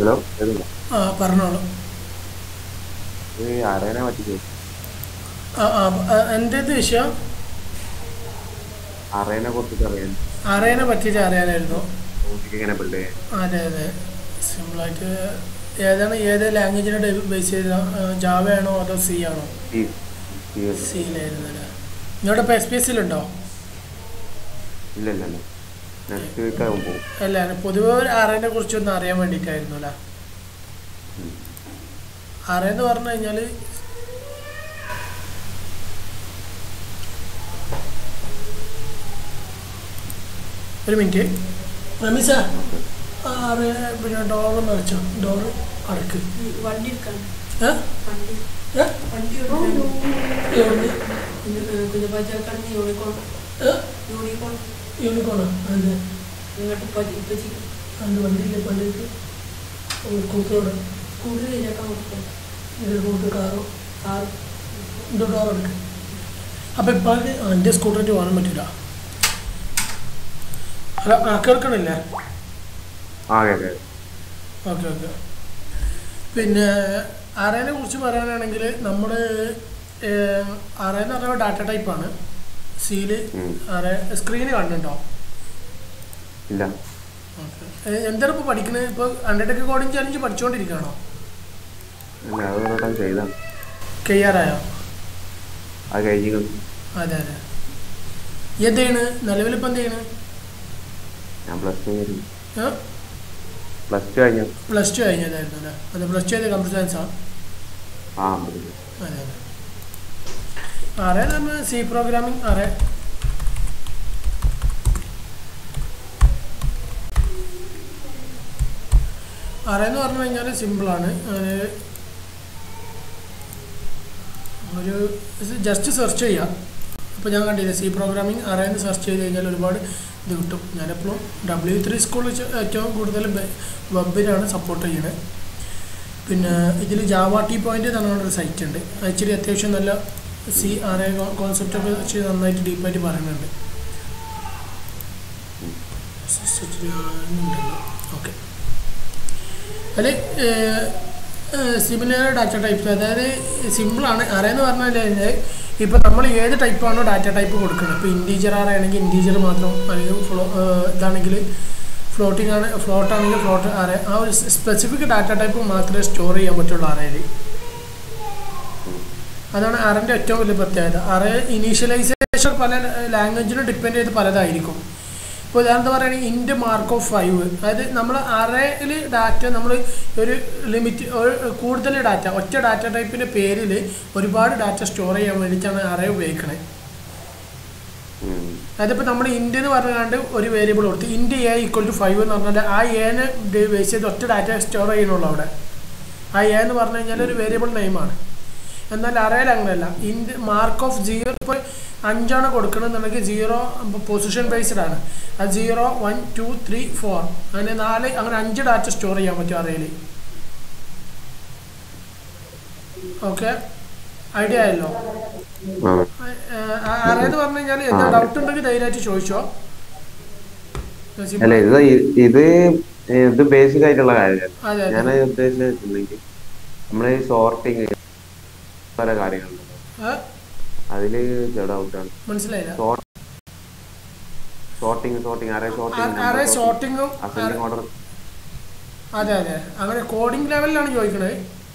Hello കേൾക്കില്ല ആ പറഞ്ഞോളൂ ഇത് ആരേനെ പറ്റി ചോദിച്ചു ആ ആ ആ, എന്തേത് വിഷയം അറേനെ കുറിച്ചിട്ട് അറിയാൻ അറിയാനെ പറ്റിയിട്ട് അറിയാനായിരുന്നു നോക്കിക്ക് എങ്ങനെ ബിൽഡ് ചെയ്യാൻ അതെ അതെ സിമ്പിളായിട്ട് ഏതാണ് ഏത് ലാംഗ്വേജിനെ ബേസ് ചെയ്ത ജാവ ആണോ അതോ സി ആണോ സി സി അല്ലേ? സിയിലായിരുന്നു അല്ലേ നിങ്ങളുടെ ഇപ്പോൾ എസ് പി എസ് സിയിലുണ്ടോ ഇല്ല ഇല്ല ഇല്ല നെക്സ്റ്റ് വീക്ക് ആകും പോകും അല്ല പൊതുവെ ഒരു അറേനെ കുറിച്ചൊന്ന് അറിയാൻ വേണ്ടിയിട്ടായിരുന്നു അല്ലേ ഉം. അറേന്ന് പറഞ്ഞു കഴിഞ്ഞാൽ ഒരു മിനിറ്റ് റമീസ ആറ് പിന്നെ ഡോറ് നിറച്ചോ ഡോറ് അടക്ക് വണ്ടി എടുക്കാൻ ഏ? വണ്ടി ഏ? വണ്ടി എവിടുന്ന്? കുഞ്ഞപ്പാച്ചാക്കാണ് യൂണിക്കോൺ ഏ? യൂണിക്കോൺ യൂണിക്കോണോ അതെ ഇങ്ങോട്ട് ഇപ്പച്ചി രണ്ട് വണ്ടിയില്ലേ പള്ളിക്ക് ഒരു കൂട്ടോട് കൂടുതൽ ശരിയാക്കാൻ കൊടുക്കും ഒരു കൂട്ട് കാറോ കാർ ഇത് ഡോർ എടുക്ക് അപ്പം ഇപ്പം എൻ്റെ സ്കൂട്ടറിന് പോകാൻ പറ്റില്ല അല്ല ആ കേൾക്കണില്ലേ ആ കേൾക്കാം ഓക്കെ ഓക്കെ പിന്നെ അറേനെ കുറിച്ച് പറയാനാണെങ്കിൽ നമ്മൾ അറേ എന്ന് പറയുമ്പോൾ ഡാറ്റ ടൈപ്പാണ് സീല് ഉം. അറേ സ്ക്രീന് കണ്ടുണ്ടോ ഇല്ല ഓക്കെ എന്താണ് ഇപ്പോൾ പഠിക്കുന്നത് ഇപ്പോൾ ഹൺഡ്രഡ് കോഡിങ് ചാലഞ്ച് പഠിച്ചുകൊണ്ടിരിക്കുകയാണോ ഇല്ല അത് ഒരു വട്ടം ചെയ്താണ് കയ്യാറായോ അത് കഴിഞ്ഞ് അതെ അതെ എന്ത് ചെയ്യണ് നിലവിലിപ്പോൾ എന്ത് ചെയ്യണ് ഞാൻ പ്ലസ് ടു കഴിഞ്ഞു ഏ? പ്ലസ് ടു കഴിഞ്ഞു പ്ലസ് ടു കഴിഞ്ഞതായിരുന്നു അല്ലേ അതെ പ്ലസ് ടു ചെയ്ത് കമ്പ്യൂട്ടർ സയൻസാണ് ആ അമ്പത് അതെ അതെ അറേ നമ്മൾ സി പ്രോഗ്രാമിംഗ് അറേ അറേ എന്ന് പറഞ്ഞു കഴിഞ്ഞാൽ സിമ്പിളാണ് ഒരു ജസ്റ്റ് സെർച്ച് ചെയ്യാം ഇപ്പോൾ ഞാൻ കണ്ടില്ല സി പ്രോഗ്രാമിംഗ് അറേന്ന് സെർച്ച് ചെയ്ത് കഴിഞ്ഞാൽ ഒരുപാട് ഇത് കിട്ടും ഞാനെപ്പോഴും ഡബ്ല്യു ത്രീ സ്കൂളിൽ ഏറ്റവും കൂടുതൽ വെബിനാണ് സപ്പോർട്ട് ചെയ്യുന്നത് പിന്നെ ഇതിൽ ജാവ ടി പോയിന്റ് എന്ന് പറഞ്ഞൊരു സൈറ്റ് ഉണ്ട് ആക്ച്വലി അത്യാവശ്യം നല്ല സി ആർ എ കോൺസെപ്റ്റ് ഒക്കെ വെച്ച് നന്നായിട്ട് ഡീപ്പായിട്ട് പറയുന്നുണ്ട് ഓക്കെ അതിൽ സിമിലർ ഡാറ്റ ടൈപ്സ് അതായത് സിമ്പിളാണ് അറിയാന്ന് പറഞ്ഞു കഴിഞ്ഞാൽ ഇപ്പോൾ നമ്മൾ ഏത് ടൈപ്പാണോ ഡാറ്റ ടൈപ്പ് കൊടുക്കുന്നത് ഇപ്പോൾ ഇൻറ്റീജർ ആണെങ്കിൽ ഇൻറ്റീജർ മാത്രം അല്ലെങ്കിൽ ഫ്ലോ ഇതാണെങ്കിൽ ഫ്ലോട്ടിംഗ് ആണ് ഫ്ലോട്ട് ആണെങ്കിൽ ഫ്ലോട്ട് അറേ ആ ഒരു സ്പെസിഫിക് ഡാറ്റ ടൈപ്പ് മാത്രമേ സ്റ്റോർ ചെയ്യാൻ പറ്റുള്ളൂ അറേയിൽ അതാണ് അറേൻ്റെ ഏറ്റവും വലിയ പ്രത്യേകത അറേ ഇനീഷ്യലൈസേഷൻ പല ലാംഗ്വേജിനും ഡിപ്പെൻഡ് ചെയ്ത് പലതായിരിക്കും ഇപ്പോൾ ഉദാഹരണം പറയുകയാണെങ്കിൽ ഇൻറ്റ് മാർക്ക് ഓഫ് ഫൈവ് അതായത് നമ്മൾ അറേയിൽ ഡാറ്റ നമ്മൾ ഒരു ലിമിറ്റ് ഒരു കൂടുതൽ ഡാറ്റ ഒറ്റ ഡാറ്റ ടൈപ്പിൻ്റെ പേരിൽ ഒരുപാട് ഡാറ്റ സ്റ്റോർ ചെയ്യാൻ വേണ്ടിയിട്ടാണ് അറേ ഉപയോഗിക്കണത് ഉം. അതിപ്പോൾ നമ്മൾ ഇൻഡ് എന്ന് പറഞ്ഞാണ്ട് ഒരു വേരിയബിൾ കൊടുത്ത് ഇൻഡ് എ ഈക്വൽ ടു ഫൈവ് എന്ന് പറഞ്ഞാൽ ആ എനെ ബേസ് ചെയ്ത് ഒറ്റ ഡാറ്റ സ്റ്റോർ ചെയ്യണുള്ളൂ അവിടെ ആ എ എന്ന് പറഞ്ഞു കഴിഞ്ഞാൽ ഒരു വേരിയബിൾ നെയിമാണ് എന്നാൽ അറേയിൽ അങ്ങനെയല്ല ഇൻഡ് മാർക്ക് ഓഫ് സീറോ ഇപ്പോൾ അഞ്ചാണ് കൊടുക്കണമെന്നുണ്ടെങ്കിൽ സീറോ പൊസിഷൻ ബേസ്ഡ് ആണ് അത് zero one two three four അങ്ങനെ നാല് അങ്ങനെ അഞ്ച് ഡാറ്റ സ്റ്റോർ ചെയ്യാൻ പറ്റും അറേയിൽ ഓക്കെ ഐഡിയ ആയല്ലോ ആ അറേന്ന് പറഞ്ഞു കഴിഞ്ഞാൽ എന്താ ഡൗട്ട് ഉണ്ടെങ്കിൽ ധൈര്യമായിട്ട് ചോദിച്ചോ അല്ല ഇത് ഇ- ഇത് ഇത് ബേസിക് ആയിട്ടുള്ള കാര്യമാണ് അതെ അതെ ഞാൻ ഉദ്ദേശിച്ചിട്ടുണ്ടെങ്കിൽ നമ്മളെ ഈ സോർട്ടിങ് പല കാര്യങ്ങളുണ്ട് ഏ? അതില് ഡൗട്ടാണ് മനസ്സിലായില്ല sort sorting sorting array array sorting സോർട്ടിങ്ങും അസെൻഡിങ് ഓർഡർ അതെ അതെ അങ്ങനെ കോഡിംഗ് ലെവലിലാണ് ചോദിക്കണത്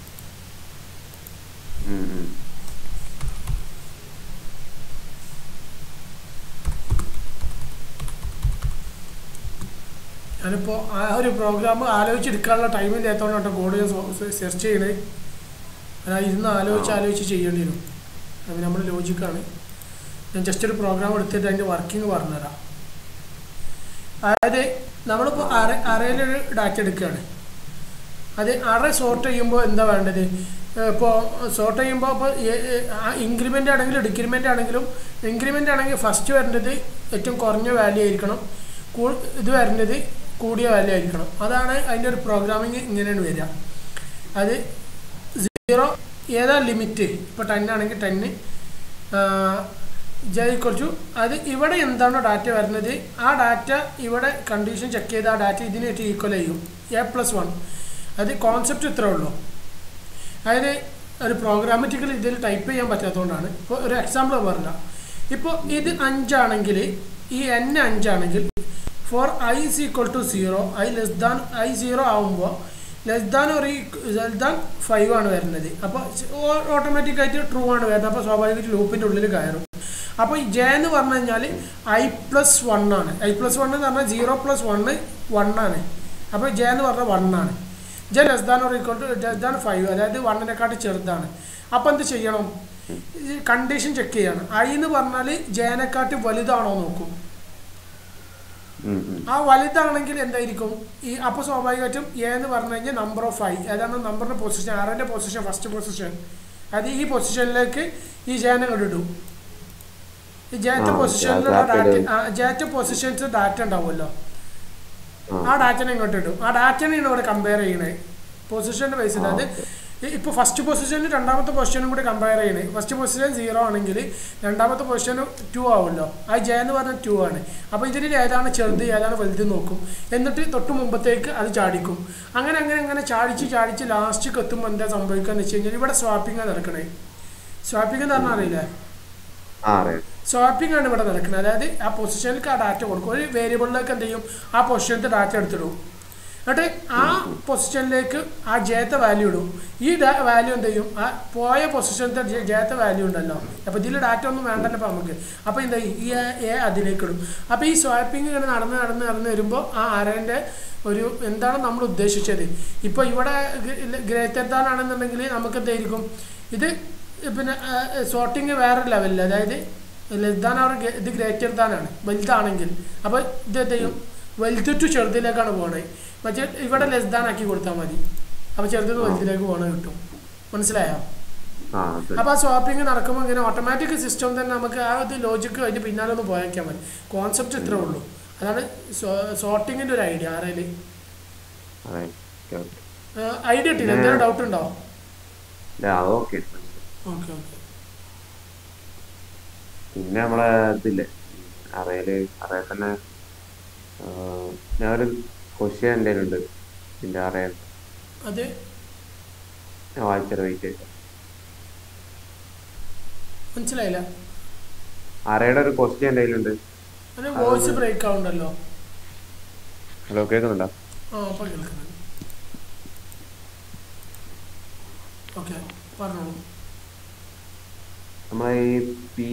ഞാനിപ്പോൾ ആ ഒരു പ്രോഗ്രാം ആലോചിച്ചെടുക്കാനുള്ള ടൈം ഇല്ലാത്തതുകൊണ്ടാണ് കോഡ് ഞാൻ സെർച്ച് ചെയ്യണത് ഞാൻ ഇരുന്ന് ആലോചിച്ച് ആലോചിച്ച് ചെയ്യേണ്ടി വരും അത് നമ്മുടെ ലോജിക്കാണ് ഞാൻ ജസ്റ്റ് ഒരു പ്രോഗ്രാം എടുത്തിട്ട് അതിൻ്റെ വർക്കിംഗ് പറഞ്ഞുതരാം അതായത് നമ്മളിപ്പോൾ അറ അറയിലൊരു ഡാറ്റ എടുക്കുകയാണ് അത് അറ സോർട്ട് ചെയ്യുമ്പോൾ എന്താ വേണ്ടത് ഇപ്പോൾ സോർട്ട് ചെയ്യുമ്പോൾ ഇപ്പോൾ ഇൻക്രിമെൻ്റ് ആണെങ്കിലും ഡിക്രിമെൻ്റ് ആണെങ്കിലും ഇൻക്രിമെൻ്റ് ആണെങ്കിൽ ഫസ്റ്റ് വരേണ്ടത് ഏറ്റവും കുറഞ്ഞ വാല്യൂ ആയിരിക്കണം കൂ ഇത് വരേണ്ടത് കൂടിയ വാല്യൂ ആയിരിക്കണം അതാണ് അതിൻ്റെ ഒരു പ്രോഗ്രാമിങ് ഇങ്ങനെയാണ് വരിക അത് സീറോ ഏതാ ലിമിറ്റ് ഇപ്പോൾ ടെൻ ആണെങ്കിൽ ടെന്ന് ജെ കുറച്ചു അത് ഇവിടെ എന്താണോ ഡാറ്റ വരുന്നത് ആ ഡാറ്റ ഇവിടെ കണ്ടീഷൻ ചെക്ക് ചെയ്ത് ആ ഡാറ്റ ഇതിനായിട്ട് ഈക്വൽ ചെയ്യും എ പ്ലസ് വൺ അത് കോൺസെപ്റ്റ് ഇത്രേ ഉള്ളൂ അതിന് ഒരു പ്രോഗ്രാമറ്റിക്കൽ ഇതിൽ ടൈപ്പ് ചെയ്യാൻ പറ്റാത്തതുകൊണ്ടാണ് ഇപ്പോൾ ഒരു എക്സാമ്പിൾ പറഞ്ഞാൽ ഇപ്പോൾ ഇത് അഞ്ചാണെങ്കിൽ ഈ എൻ അഞ്ചാണെങ്കിൽ for I is equal to zero I less than I zero ആകുമ്പോൾ ലെസ് ദാൻ ഒരു ലെസ് ദാൻ ഫൈവ് ആണ് വരുന്നത് അപ്പോൾ ഓട്ടോമാറ്റിക്കായിട്ട് ട്രൂ ആണ് വരുന്നത് അപ്പോൾ സ്വാഭാവികമായിട്ട് ലൂപ്പിൻ്റെ ഉള്ളിൽ കയറും അപ്പോൾ ഈ ജെ എന്ന് പറഞ്ഞു കഴിഞ്ഞാൽ ഐ പ്ലസ് വൺ ആണ് ഐ പ്ലസ് വൺ എന്ന് പറഞ്ഞാൽ സീറോ പ്ലസ് വണ്ണ് വൺ ആണ് അപ്പോൾ ജെ എന്ന് പറഞ്ഞാൽ വൺ ആണ് J less than or equal to less than five അതായത് വണ്ണിനെക്കാട്ടി ചെറുതാണ് അപ്പോൾ എന്ത് ചെയ്യണം കണ്ടീഷൻ ചെക്ക് ചെയ്യണം ഐ എന്ന് പറഞ്ഞാൽ ജേനെക്കാട്ടി വലുതാണോ നോക്കും ഉം, ഉം. ആ വലുതാണെങ്കിൽ എന്തായിരിക്കും ഈ അപ്പോൾ സ്വാഭാവികമായിട്ടും എ എന്ന് പറഞ്ഞു കഴിഞ്ഞാൽ നമ്പർ ഓഫ് ഐ ഏതാണ് നമ്പറിൻ്റെ പൊസിഷൻ ആറിൻ്റെ പൊസിഷൻ ഫസ്റ്റ് പൊസിഷൻ അത് ഈ പൊസിഷനിലേക്ക് ഈ ജേനെ കൊണ്ടിടും ഈ ജേറ്റ ആ, പൊസിഷനിലുള്ള data ഡാറ്റ ഇടും. ആ, ജേറ്റ പൊസിഷൻസ് ഡാറ്റ ഉണ്ടാവുമല്ലോ ആ. ആ ഡാറ്റനെ ഇങ്ങോട്ട് ഇടും ആ ഡാറ്റനെയാണ് ഇവിടെ കമ്പയർ ചെയ്യണേ പൊസിഷൻ്റെ ബേസിൽ ആ, അത് ഇപ്പോൾ ഫസ്റ്റ് പൊസിഷനും രണ്ടാമത്തെ പൊസിഷനും കൂടി കമ്പയർ ചെയ്യണേ ഫസ്റ്റ് പൊസിഷൻ സീറോ ആണെങ്കിൽ രണ്ടാമത്തെ പൊസിഷനും ടു ആവുമല്ലോ ആ ജെ എന്ന് പറഞ്ഞാൽ ടു ആണ് അപ്പോൾ ഇതിൽ ഏതാണ് ചെറുത് ഏതാണ് വലുത് നോക്കും എന്നിട്ട് തൊട്ട് മുമ്പത്തേക്ക് അത് ചാടിക്കും അങ്ങനെ അങ്ങനെ അങ്ങനെ ചാടിച്ച് ചാടിച്ച് ലാസ്റ്റ് എത്തുമ്പോൾ എന്താ സംഭവിക്കുക എന്ന് വെച്ച് കഴിഞ്ഞാൽ ഇവിടെ സ്വാപ്പിംഗ് നടക്കണേ സ്വാപ്പിംഗ് എന്ന് പറഞ്ഞാൽ അറിയില്ലേ ആ അറിയാം സ്വാപ്പിംഗ് ആണ് ഇവിടെ നടക്കുന്നത് അതായത് ആ പൊസിഷനിലേക്ക് ആ ഡാറ്റ കൊടുക്കും ഒരു വേരിയബിളിലേക്ക് എന്ത് ചെയ്യും ആ പൊസിഷനിലത്തെ ഡാറ്റ എടുത്തിടും എന്നിട്ട് ആ പൊസിഷനിലേക്ക് ആ ജയത്തെ വാല്യൂ ഇടും ഈ വാല്യൂ എന്ത് ചെയ്യും ആ പോയ പൊസിഷനിലത്തെ ജയത്തെ വാല്യൂ ഉണ്ടല്ലോ അപ്പോൾ ഇതിൽ ഡാറ്റ ഒന്നും വേണ്ടല്ലോ അപ്പോൾ നമുക്ക് അപ്പോൾ എന്താ ചെയ്യും? ഈ എ അതിലേക്ക് ഇടും അപ്പോൾ ഈ സ്വാപ്പിംഗ് ഇങ്ങനെ നടന്ന് നടന്ന് നടന്ന് വരുമ്പോൾ ആ അരേൻ്റെ ഒരു എന്താണ് നമ്മൾ ഉദ്ദേശിച്ചത് ഇപ്പോൾ ഇവിടെ ഗ്രേറ്റർ ദാൻ ആണെന്നുണ്ടെങ്കിൽ നമുക്ക് എന്തായിരിക്കും ഇത് പിന്നെ സോർട്ടിങ് വേറെ ലെവലിൽ അതായത് ലെസ് ദാൻ അവർ ഇത് ഗ്രേറ്റർ ദാൻ ആണ് വലുതാണെങ്കിൽ അപ്പോൾ ഇത് എന്ത് ചെയ്യും വലുത് ടു ചെറുതിലേക്കാണ് പോകണത് മറ്റേ ഇവിടെ ലെസ് ദാൻ ആക്കി കൊടുത്താൽ മതി അപ്പോൾ ചെറുതിന് വലുതിലേക്ക് പോകണ കിട്ടും മനസ്സിലായോ ആ അത് അപ്പോൾ ആ സ്വാപ്പിംഗ് നടക്കുമ്പോൾ ഇങ്ങനെ ഓട്ടോമാറ്റിക് സിസ്റ്റം തന്നെ നമുക്ക് ആ ഒരു ലോജിക്ക് അതിൻ്റെ പിന്നാലെ ഒന്ന് പോയേക്കാൻ മതി കോൺസെപ്റ്റ് ഇത്രേ ഉള്ളൂ അതാണ് സോർട്ടിങ്ങിൻ്റെ ഒരു ഐഡിയ ആരേൽ അതെ ഓക്കെ ഓക്കെ ഐഡിയ കിട്ടില്ല എന്തെങ്കിലും ഡൗട്ട് ഉണ്ടോ ഇല്ല അതൊക്കെ ഓക്കെ ഓക്കെ പിന്നെ നമ്മളെ ഇതില്ലേ അറയില് അറയിൽ തന്നെ ആ, ഞാനൊരു ക്വസ്റ്റ്യൻ എൻ്റെ ഉണ്ട് പിന്നെ അറയിൽ അത് ഞാൻ വായിച്ചത് വെയിറ്റ് മനസ്സിലായില്ല അറയുടെ ഒരു ക്വസ്റ്റ്യൻ എൻ്റെ കയ്യിലുണ്ട് അത് വോയിസ് ബ്രേക്ക് ആവുണ്ടല്ലോ ഹലോ കേൾക്കുന്നുണ്ടോ ആ അപ്പോൾ കേൾക്കുന്നത് ഓക്കെ പറഞ്ഞോളൂ നമ്മളെ ഈ പി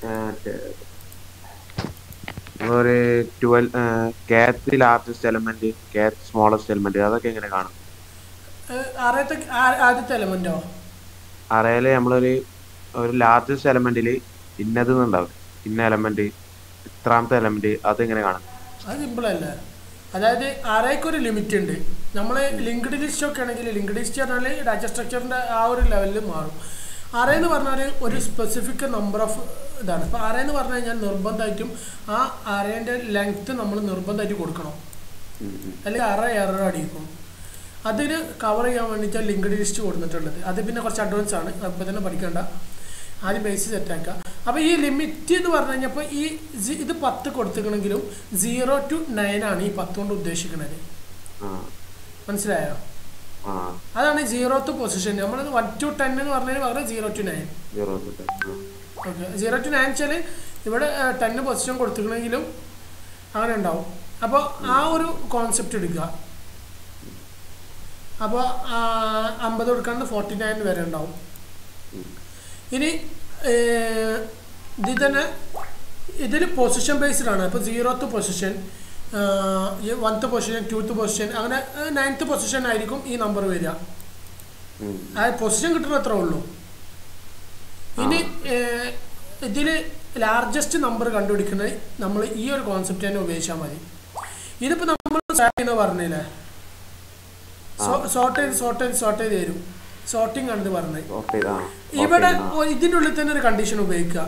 നമ്മളൊരു ട്വൽ കാത്ത് ലാർജസ്റ്റ് എലമെന്റ് കാത്ത് സ്മോളസ്റ്റ് എലമെന്റ് അതൊക്കെ എങ്ങനെ കാണും ആദ്യത്തെ ആ- ആദ്യത്തെ എലമെന്റോ അറയില് നമ്മളൊരു ഒരു ലാർജസ്റ്റ് എലമെന്റിൽ ഇന്നത് എന്നുണ്ടാവും ഇന്ന എലമെന്റ് ഇത്രാമത്തെ എലമെന്റ് അതെങ്ങനെ കാണും അത് സിമ്പിൾ അല്ലേ അതായത് ആരേക്ക് ഒരു ലിമിറ്റ് ഉണ്ട് നമ്മൾ ലിങ്ക്ഡ് ലിസ്റ്റ് ഒക്കെ ആണെങ്കിൽ ലിങ്ക്ഡ് ലിസ്റ്റ് പറഞ്ഞാൽ ഡാറ്റ സ്ട്രക്ചറിൻ്റെ ആ ഒരു ലെവലിൽ മാറും അറേ എന്ന് പറഞ്ഞാൽ ഒരു സ്പെസിഫിക് നമ്പർ ഓഫ് ഇതാണ് ഇപ്പോൾ അറേ എന്ന് പറഞ്ഞു കഴിഞ്ഞാൽ നിർബന്ധമായിട്ടും ആ അറേൻ്റെ ലെങ്ത്ത് നമ്മൾ നിർബന്ധമായിട്ട് കൊടുക്കണം ഉം ഉം. അല്ലെങ്കിൽ അറ എറർ അടിക്കും അതിന് കവർ ചെയ്യാൻ വേണ്ടിയിട്ടാണ് ലിങ്ക്ഡ് ലിസ്റ്റ് കൊടുത്തിട്ടുള്ളത് അത് പിന്നെ കുറച്ച് അഡ്വാൻസ് ആണ് അപ്പോൾ തന്നെ പഠിക്കേണ്ട ആദ്യം ബേസ് സെറ്റാക്കുക അപ്പോൾ ഈ ലിമിറ്റ് എന്ന് പറഞ്ഞു കഴിഞ്ഞപ്പോൾ ഈ സി- ഇത് പത്ത് കൊടുത്തിക്കണമെങ്കിലും സീറോ ടു നയൻ ആണ് ഈ പത്ത് കൊണ്ട് ഉദ്ദേശിക്കുന്നത് ആ മനസ്സിലായോ ആ അതാണ് സീറോത്ത് പൊസിഷൻ നമ്മൾ വൺ ടു ടെൻ എന്ന് പറഞ്ഞതിന് പകരം സീറോ ടു നയൻ സീറോ തൊട്ട് ആ. ഓക്കെ സീറോ ടു നയൻ വെച്ചാൽ ഇവിടെ ടെന്ന് പൊസിഷൻ കൊടുത്തിക്കണമെങ്കിലും അങ്ങനെ ഉണ്ടാവും അപ്പോൾ ആ ഒരു കോൺസെപ്റ്റ് എടുക്കുക അപ്പോൾ അമ്പത് കൊടുക്കാണ്ട് ഫോർട്ടി നയൻ വരെ ഉണ്ടാവും ഇനി ഏർ, ഇതിൽ തന്നെ ഇതിൽ പൊസിഷൻ ബേസ്ഡ് ആണ് അപ്പോൾ zeroth position oneth position twoth position അങ്ങനെ നയൻത്ത് പൊസിഷൻ ആയിരിക്കും ഈ നമ്പർ വരിക ഉം. ആ പൊസിഷൻ കിട്ടുന്ന അത്രേ ഉള്ളൂ ഇനി ഇതിൽ ലാർജസ്റ്റ് നമ്പർ കണ്ടുപിടിക്കുന്നത് നമ്മൾ ഈ ഒരു കോൺസെപ്റ്റ് തന്നെ ഉപയോഗിച്ചാൽ മതി ഇതിപ്പോൾ നമ്മൾ എന്ന് പറഞ്ഞില്ലേ സോർട്ട് ചെയ്ത് സോർട്ട് ചെയ്ത് സോർട്ട് ചെയ്ത് തരും സോർട്ടിംഗ് ആണ് ഇത് പറഞ്ഞത് ഓക്കെ ആ ഇവിടെ ഓക്കെ, ആ. ഒ- ഇതിൻ്റെ ഉള്ളിൽ തന്നെ ഒരു കണ്ടീഷൻ ഉപയോഗിക്കുക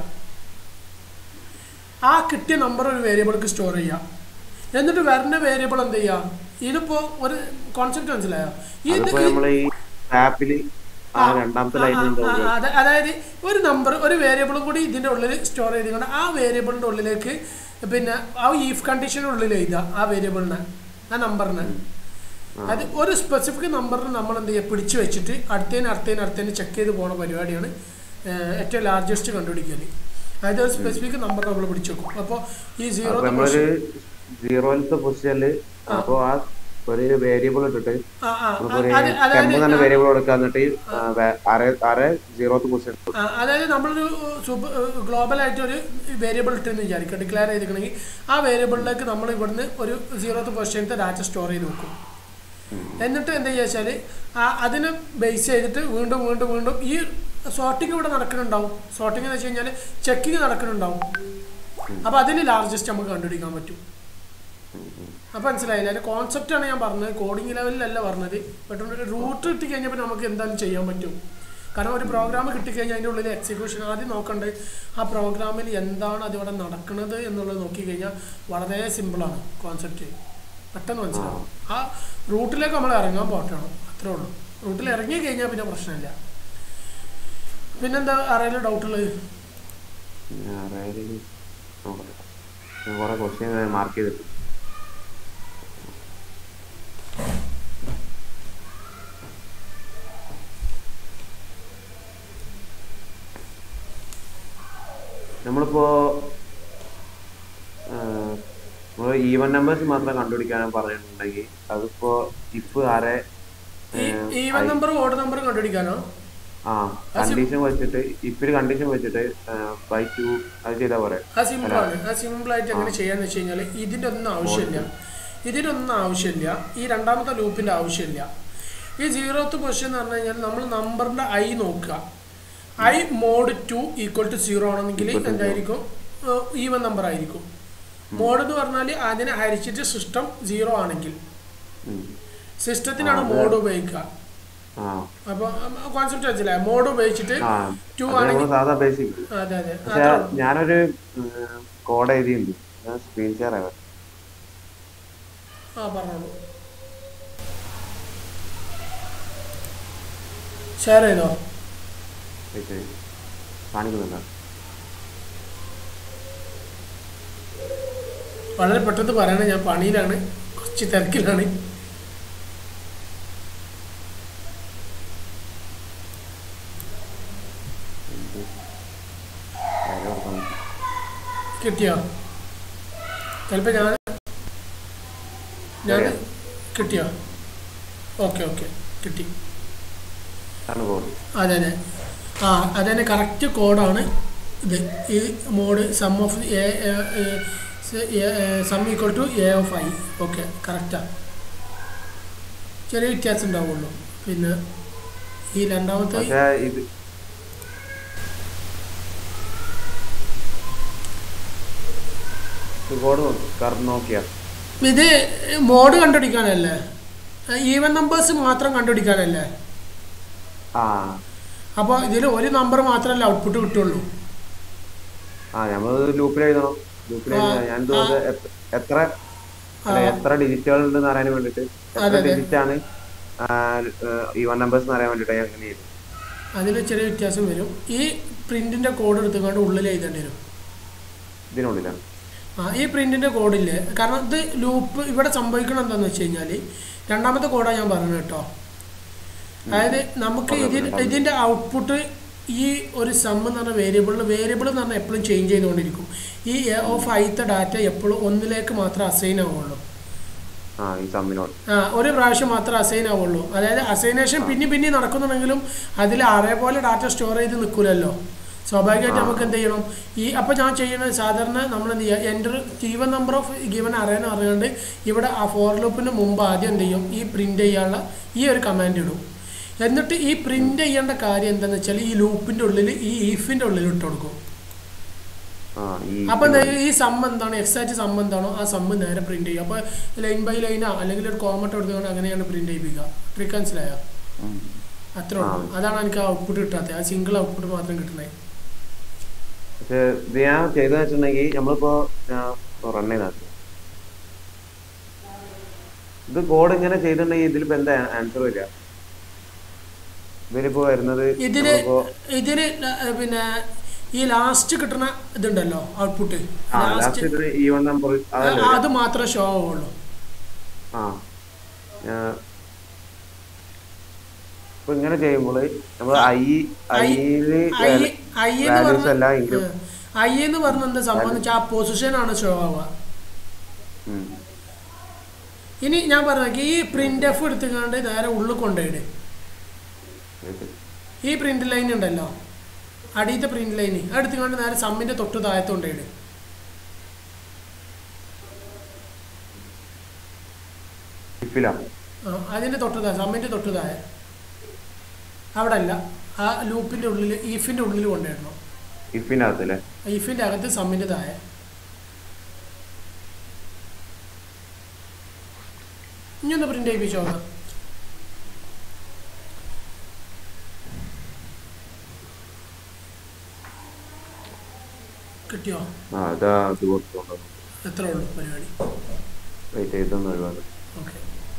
ആ കിട്ടിയ നമ്പർ ഒരു വേരിയബിൾക്ക് സ്റ്റോർ ചെയ്യുക എന്നിട്ട് വരുന്ന വേരിയബിൾ എന്ത് ചെയ്യുക ഇതിപ്പോൾ ഒരു കോൺസെപ്റ്റ് മനസ്സിലായോ ഇത് അതിപ്പോ ഈ- നമ്മള് ഈ ആപ്പില് ആ രണ്ടാമത്തെ ആ, ലൈനിൽ ആ, ആ, അത- അതായത് ഒരു നമ്പർ ഒരു വേരിയബിളും കൂടി ഇതിൻ്റെ ഉള്ളിൽ സ്റ്റോർ ചെയ്തുകൊണ്ട് ആ വേരിയബിളിൻ്റെ ഉള്ളിലേക്ക് പിന്നെ ആ ഈഫ് കണ്ടീഷൻ്റെ ഉള്ളിൽ എഴുതുക ആ വേരിയബിളിനെ ആ നമ്പറിനെ ആ. അത് ഒരു സ്പെസിഫിക് നമ്പറിന് നമ്മൾ എന്ത് ചെയ്യുക പിടിച്ചു വെച്ചിട്ട് അടുത്തതിന് അടുത്തതിന് അടുത്തതിന് ചെക്ക് ചെയ്ത് പോണ പരിപാടിയാണ് ഏഹ്, ഏറ്റവും ലാർജസ്റ്റ് കണ്ടുപിടിക്കൽ അതായത് ഒരു സ്പെസിഫിക് നമ്പർ നമ്മൾ പിടിച്ചു വെക്കും അപ്പോൾ ഈ സീറോ അപ്പൊ നമ്മളൊരു സീറോയിലത്തെ പൊസിഷനില് അപ്പൊ ആ ഒരു വേരിയബിൾ ഇട്ടിട്ട് ആ ആ നമുക്കൊരു അത് അതായത് ടെമ്പ് തന്നെ വേരിയബിൾ കൊടുക്കുക എന്നിട്ട് ആ, വേ- അര അര സീറോത്ത് പൊസിഷൻ ആ, അതായത് നമ്മളൊരു സൂപ്പർ ഗ്ലോബൽ ആയിട്ട് ഒരു വേരിയബിൾ ഇട്ടെന്ന് വിചാരിക്കുക ഡിക്ലെയർ ചെയ്തിരിക്കണമെങ്കിൽ ആ വേരിയബിളിലേക്ക് നമ്മൾ ഇവിടുന്ന് ഒരു സീറോത്ത് പൊസിഷനത്തെ ഡാറ്റ സ്റ്റോർ ചെയ്ത് വെക്കും എന്നിട്ട് എന്താ വെച്ചാൽ അതിനെ ബേസ് ചെയ്തിട്ട് വീണ്ടും വീണ്ടും വീണ്ടും ഈ സോർട്ടിങ് ഇവിടെ നടക്കുന്നുണ്ടാവും സോർട്ടിങ് എന്ന് വെച്ച് കഴിഞ്ഞാൽ ചെക്കിങ് നടക്കുന്നുണ്ടാവും അപ്പോൾ അതിന് ലാർജസ്റ്റ് നമുക്ക് കണ്ടുപിടിക്കാൻ പറ്റും അപ്പോൾ മനസ്സിലായില്ല അതിൻ്റെ കോൺസെപ്റ്റാണ് ഞാൻ പറഞ്ഞത് കോഡിംഗ് ലെവലിലല്ല പറഞ്ഞത് പെട്ടെന്ന് റൂട്ട് കിട്ടിക്കഴിഞ്ഞപ്പോൾ നമുക്ക് എന്തായാലും ചെയ്യാൻ പറ്റും കാരണം ഒരു പ്രോഗ്രാം കിട്ടിക്കഴിഞ്ഞാൽ അതിൻ്റെ ഉള്ളിൽ എക്സിക്യൂഷൻ ആദ്യം നോക്കണ്ടേ ആ പ്രോഗ്രാമിൽ എന്താണ് അതിവിടെ നടക്കുന്നത് എന്നുള്ളത് നോക്കിക്കഴിഞ്ഞാൽ വളരെ സിമ്പിളാണ് കോൺസെപ്റ്റ് പെട്ടെന്ന് മനസ്സിലാവും ആ റൂട്ടിലേക്ക് നമ്മൾ ഇറങ്ങാൻ പോട്ടണം അത്രേ ഉള്ളൂ റൂട്ടിൽ ഇറങ്ങി കഴിഞ്ഞാൽ പിന്നെ പ്രശ്നമില്ല പിന്നെന്താ അറിയാലോ ഡൗട്ടുള്ളത് അതായത് നോക്കട്ടെ ഞാൻ കുറെ ക്വസ്റ്റ്യൻ മാർക്ക് ചെയ്തിട്ട് നമ്മളിപ്പോ നമ്മൾ ഈവൻ നമ്പേഴ്സ് മാത്രം കണ്ടുപിടിക്കാനും പറഞ്ഞിട്ടുണ്ടെങ്കിൽ അതിപ്പോ ഇഫ് ആരെ ഈ ഈവൻ നമ്പർ ഓഡ് നമ്പർ കണ്ടുപിടിക്കാനോ ആ കണ്ടീഷൻ വെച്ചിട്ട് ഇപ്പൊരു കണ്ടീഷൻ വെച്ചിട്ട് ബൈ ടു അത് ചെയ്താൽ പോരെ ആ സിമ്പിളാണ് ആ സിമ്പിളായിട്ട് എങ്ങനെ ചെയ്യാന്ന് വെച്ച് കഴിഞ്ഞാൽ ഇതിൻ്റെ ഒന്നും ആവശ്യമില്ല ഇതിനൊന്നും ആവശ്യമില്ല ഈ രണ്ടാമത്തെ ലൂപ്പിൻ്റെ ആവശ്യമില്ല ഈ സീറോത്ത് പൊസിഷൻ എന്ന് പറഞ്ഞു കഴിഞ്ഞാൽ നമ്മൾ നമ്പറിൻ്റെ ഐ നോക്കുക I mod two equal to zero ആണെന്നെങ്കിൽ എന്തായിരിക്കും ഈവൻ നമ്പർ ആയിരിക്കും മോഡ് എന്ന് പറഞ്ഞാൽ അതിനെ ഹരിച്ചിട്ട് സിസ്റ്റം സീറോ ആണെങ്കിൽ ഉം. സിസ്റ്റത്തിനാണ് മോഡ് ഉപയോഗിക്കുക ആ അപ്പോൾ കോൺസെപ്റ്റ് വെച്ചില്ലേ മോഡ് ഉപയോഗിച്ചിട്ട് ആ ടു അത് ആണെങ്കിൽ നമ്മള് സാധാ ബേസിക് അതെ അതെ പക്ഷെ അത്രേ ഉള്ളൂ. ഞാനൊരു കോഡ് എഴുതിയിട്ടുണ്ട് ഞാൻ സ്ക്രീൻ ഷെയർ ആവാം ആ പറഞ്ഞോളൂ ഷെയർ ചെയ്തോ വെച്ച് കാണിക്കുന്നുണ്ടോ വളരെ പെട്ടെന്ന് പറയണേ ഞാൻ പണിയിലാണ് കുറച്ച് തിരക്കിലാണ് അതില് കൊടുക്കാൻ പറ്റും. കിട്ടിയോ ചിലപ്പോൾ ഞാൻ ഞാൻ കിട്ടിയോ ഓക്കെ ഓക്കെ കിട്ടി അതാണ് കോഡ് അതെ അതെ ആ അതന്നെ കറക്റ്റ് കോഡാണ് ഇത് ഈ mod sum of A sum equal to A of I okay കറക്റ്റാണ് ചെറിയ വ്യത്യാസം ഉണ്ടാവുള്ളൂ പിന്നെ ഈ രണ്ടാമത്തെ പക്ഷെ ഇത് കോഡ് കറക്റ്റ് നോക്കിയാ ഇത് മോഡ് കണ്ടുപിടിക്കാനല്ലേ ഈവൻ നമ്പേഴ്സ് മാത്രം കണ്ടുപിടിക്കാനല്ലേ ആ അപ്പോൾ ഇതിൽ ഒരു നമ്പർ മാത്രമല്ല ഔട്ട്പുട്ട് കിട്ടുള്ളൂ ആ നമ്മൾ ലൂപ്പിൽ എഴുതണം ലൂപ്പിൽ ആ, ഞാൻ ആ. എത്ര അല്ല, എത്ര ഡിജിറ്റുകൾ ഉണ്ടെന്ന് അറിയാൻ വേണ്ടിട്ട് എത്ര അതെ, അതെ. ഡിജിറ്റ് ആണ് ഈവൻ നമ്പേഴ്സ് എന്ന് അറിയാൻ വേണ്ടിട്ട് ഞാൻ അങ്ങനെ ചെയ്തു അതിൽ ചെറിയ വ്യത്യാസം വരും ഈ പ്രിൻറ്റിൻ്റെ കോഡ് എടുത്തുകൊണ്ട് ഉള്ളിൽ എഴുതേണ്ടി വരും ഇതിനുള്ളിലാണ് ആ ഈ പ്രിൻറ്റിൻ്റെ കോഡില്ലേ കാരണം ഇത് ലൂപ്പ് ഇവിടെ സംഭവിക്കണം എന്താണെന്ന് വെച്ച് കഴിഞ്ഞാൽ രണ്ടാമത്തെ കോഡാണ് ഞാൻ പറഞ്ഞത് കേട്ടോ അതായത് നമുക്ക് ഇതിൽ ഇതിൻ്റെ ഔട്ട്പുട്ട് ഈ ഒരു സം എന്ന് പറഞ്ഞ വേരിയബിളിൽ വേരിയബിൾ എന്ന് പറഞ്ഞാൽ എപ്പോഴും ചേഞ്ച് ചെയ്തുകൊണ്ടിരിക്കും ഈ എ ഓഫ് ഐത്തെ ഡാറ്റ എപ്പോഴും ഒന്നിലേക്ക് മാത്രമേ അസൈൻ ആവുള്ളൂ ആ ഈ സമ്മിനോട് ആ ഒരു പ്രാവശ്യം മാത്രമേ അസൈൻ ആവുള്ളൂ അതായത് അസൈനേഷൻ പിന്നെ പിന്നെ നടക്കുന്നുണ്ടെങ്കിലും അതിൽ അതേപോലെ ഡാറ്റ സ്റ്റോർ ചെയ്ത് നിൽക്കില്ലല്ലോ സ്വാഭാവികമായിട്ട് നമുക്ക് എന്ത് ചെയ്യണം ഈ അപ്പോൾ ഞാൻ ചെയ്യുന്നത് സാധാരണ നമ്മൾ എന്ത് ചെയ്യുക enter given number of given അറിയാൻ അറിയാണ്ട് ഇവിടെ ആ ഫോർ ലൂപ്പിന് മുമ്പ് ആദ്യം എന്ത് ചെയ്യും ഈ പ്രിൻ്റ് ചെയ്യാനുള്ള ഈ ഒരു കമാൻഡ് ഇടും എന്നിട്ട് ഈ പ്രിൻ്റ് ചെയ്യേണ്ട കാര്യം എന്താണെന്ന് വെച്ചാൽ ഈ ലൂപ്പിൻ്റെ ഉള്ളിൽ ഈ ഈഫിൻ്റെ ഉള്ളിൽ ഇട്ട് കൊടുക്കും ആ ഈ അപ്പോൾ എന്താ ഈ സം എന്താണ് എക്സാക്റ്റ് സം എന്താണോ ആ സം നേരെ പ്രിന്റ് ചെയ്യും അപ്പോൾ ലൈൻ ബൈ ലൈനോ അല്ലെങ്കിൽ ഒരു കോമട്ട് എടുത്തുകൊണ്ട് അങ്ങനെയാണ് പ്രിന്റ് ചെയ്യിപ്പിക്കുക ട്രിക്ക് മനസ്സിലായോ ഉം. അത്രേ ഉള്ളൂ അതാണ് എനിക്ക് ആ ഔട്ട്പുട്ട് കിട്ടാത്തത് ആ സിംഗിൾ ഔട്ട്പുട്ട് മാത്രം കിട്ടണേ പക്ഷെ ഇത് ഞാൻ ചെയ്തെന്ന് വെച്ചിട്ടുണ്ടെങ്കിൽ നമ്മളിപ്പോ റൺ ചെയ്താൽ ഇത് കോഡ് ഇങ്ങനെ ചെയ്തിട്ടുണ്ടെങ്കിൽ ഇതിലിപ്പോ എന്താ ആൻസർ വരിക ഇതിലിപ്പോ വരുന്നത് ഇതില് നമ്മളിപ്പോ ഇതില് ല- പിന്നെ ഈ ലാസ്റ്റ് കിട്ടുന്ന ഇതുണ്ടല്ലോ ഔട്ട്പുട്ട് ആ ലാസ്റ്റ് ലാസ്റ്റ് ഇതിന് ഈവൻ നമ്പർ അതല്ലേ അത് മാത്രമേ ഷോ ആവുള്ളൂ ആ ഞാൻ- ഇപ്പൊ ഇങ്ങനെ ചെയ്യുമ്പോൾ നമ്മൾ ഐ ഐയില് ഐ ഐ എന്ന് വാല്യൂസ് എല്ലാം പറഞ്ഞ ഇൻക്ലൂഡ് ഐ എന്ന് പറഞ്ഞ എന്താ സംഭവം എന്ന് വെച്ചാൽ ആ പൊസിഷനാണ് ഷോ ആവുക ഇനി ഞാൻ പറഞ്ഞ ഈ പ്രിന്റ് എഫ് എടുത്തുകൊണ്ട് നേരെ ഉള്ളിൽ കൊണ്ടുപോയിട് ഈ പ്രിന്റ് ലൈൻ ഉണ്ടല്ലോ അടിയത്തെ പ്രിന്റ് ലൈൻ എടുത്തുകൊണ്ട് നേരെ സമ്മിന്റെ തൊട്ട് താഴത്ത് കൊണ്ടുപോയിട് ഇഫിലാ ആ, അതിന്റെ തൊട്ട് താഴെ സമ്മിന്റെ തൊട്ട് താഴെ അവിടെ അല്ല ആ ലൂപ്പിന്റെ ഉള്ളിൽ ഈഫിന്റെ ഉള്ളിൽ കൊണ്ടുപോയിടണം ഇഫിനകത്ത് അല്ലേ ഈഫിന്റെ അകത്ത് സമ്മിന്റെ താഴെ ഇനി ഒന്ന് പ്രിന്റ് ചെയ്യിപ്പിച്ചോ കിട്ടിയോ ആ അതാ ഇത് കൊടുത്തോണ്ടോ എത്ര ഉള്ളൂ പരിപാടി വെയിറ്റ് ചെയ്തൊന്നും ഒഴിവാണ് ഓക്കെ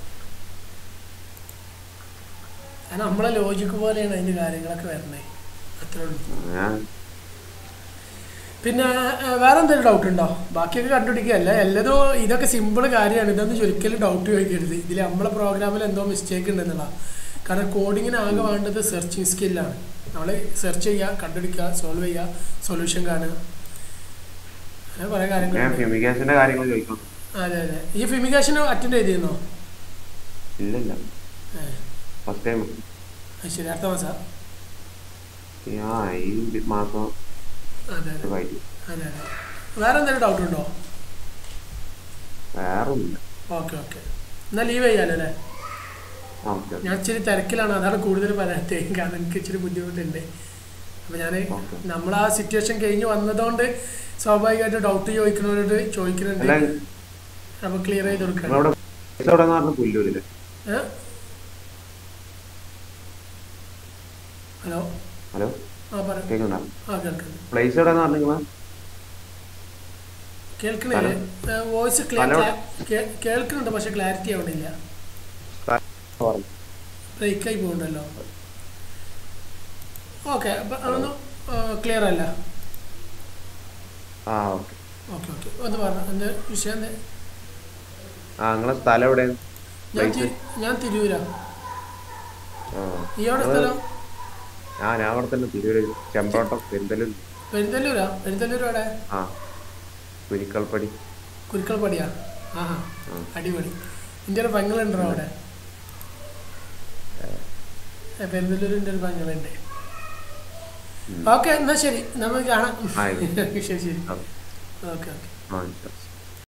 കാരണം നമ്മളെ ലോജിക്ക് പോലെയാണ് അതിന്റെ കാര്യങ്ങളൊക്കെ വരണേ അത്രേ ഉള്ളൂ ഞാൻ പിന്നെ ആ, വേറെ എന്തെങ്കിലും ഡൗട്ട് ഉണ്ടോ ബാക്കിയൊക്കെ കണ്ടുപിടിക്കുകയല്ല എല്ലതും ഇതൊക്കെ സിമ്പിൾ കാര്യമാണ് ഇതൊന്നും ഒരിക്കലും ഡൗട്ട് ചോദിക്കരുത് ഇതിൽ നമ്മളെ പ്രോഗ്രാമിൽ എന്തോ മിസ്റ്റേക്ക് ഉണ്ടെന്നുള്ള കാരണം കോഡിങ്ങിന് ആകെ വേണ്ടത് സെർച്ചിങ് സ്കില്ലാണ് നമ്മൾ സെർച്ച് ചെയ്യുക കണ്ടുപിടിക്കുക സോൾവ് ചെയ്യുക സൊല്യൂഷൻ കാണുക അങ്ങനെ കുറേ ഞാൻ കാര്യങ്ങളുണ്ട് ഫ്യൂമിഗേഷന്റെ കാര്യങ്ങൾ ചോദിക്കണം അതെ അതെ ഈ ഫിമിഗേഷൻ അറ്റൻഡ് ചെയ്തിരുന്നോ ഇല്ലില്ല ഏ, ഫസ്റ്റ് ടൈം അത് ശരി അടുത്ത മാസം ആ ഈ മാസം അതെ അതെ കഴിഞ്ഞു അതെ അതെ വേറെ എന്തെങ്കിലും ഡൗട്ട് ഉണ്ടോ വേറെ ഒന്നുമില്ല ഓക്കെ ഓക്കെ എന്നാൽ ലീവ് ചെയ്യാലോ അല്ലേ ആ ഓക്കെ ഞാൻ ഇച്ചിരി തിരക്കിലാണ് അതാണ് കൂടുതൽ പറയാത്തത് കാരണം എനിക്ക് ഇച്ചിരി ബുദ്ധിമുട്ടുണ്ട് അപ്പോൾ ഞാൻ Okay. നമ്മൾ ആ സിറ്റുവേഷൻ കഴിഞ്ഞ് വന്നതുകൊണ്ട് സ്വാഭാവികമായിട്ട് ഡൗട്ട് ചോദിക്കുന്നവരോട് ചോദിക്കുന്നുണ്ട് അല്ല അപ്പോൾ ക്ലിയർ ചെയ്ത് കൊടുക്കണം നിങ്ങളവിടെ പൈസ എവിടെ നിന്ന് പറഞ്ഞു പുല്ലൂരില്ലേ ഏ? ഹലോ ഹലോ ആ പറ കേൾക്കണ്ട ആ കേൾക്കുന്നു പ്ലേസ് എവിടെ നിന്ന് പറഞ്ഞു നിങ്ങൾ കേൾക്കണില്ലേ വോയിസ് ഹലോ. കേൾക്കുന്നുണ്ട് പക്ഷെ ക്ലാരിറ്റി ആവണില്ല പറഞ്ഞു ബ്രേക്കായി പോകുന്നുണ്ടല്ലോ ഓക്കെ അപ്പം അതൊന്നും ക്ലിയർ അല്ല ആ ഓക്കെ ഓക്കെ ഓക്കെ ഒന്ന് പറഞ്ഞു എൻ്റെ വിഷയം എന്താ ആ നിങ്ങളെ സ്ഥലം എവിടെ ഞാൻ പ്ലേസ് തി- ഞാൻ തിരൂരാ ആ ഇയാളുടെ നിങ്ങള് സ്ഥലം ആ ഞാൻ അവിടെ തന്നെ തിരൂര് ചെമ്പോട്ടം പെരുന്തലും പെരിന്തല്ലൂരാ പെരിന്തല്ലൂർ എവിടെ ആ കുരിക്കൽപ്പടി കുരുക്കൾപ്പടിയാ ആഹാ ആ. അടിപൊളി എൻ്റെ ഒരു പെങ്ങളുണ്ടോ അവിടെ ഏ, പെരിന്തല്ലൂരിൻ്റെ ഒരു പെങ്ങളുണ്ട് ഉം. ഓക്കെ എന്നാൽ ശരി നമുക്ക് കാണാം ആയിക്കോട്ടെ. ശരി ശരി ഓക്കെ ഓക്കെ ഓക്കെ ആ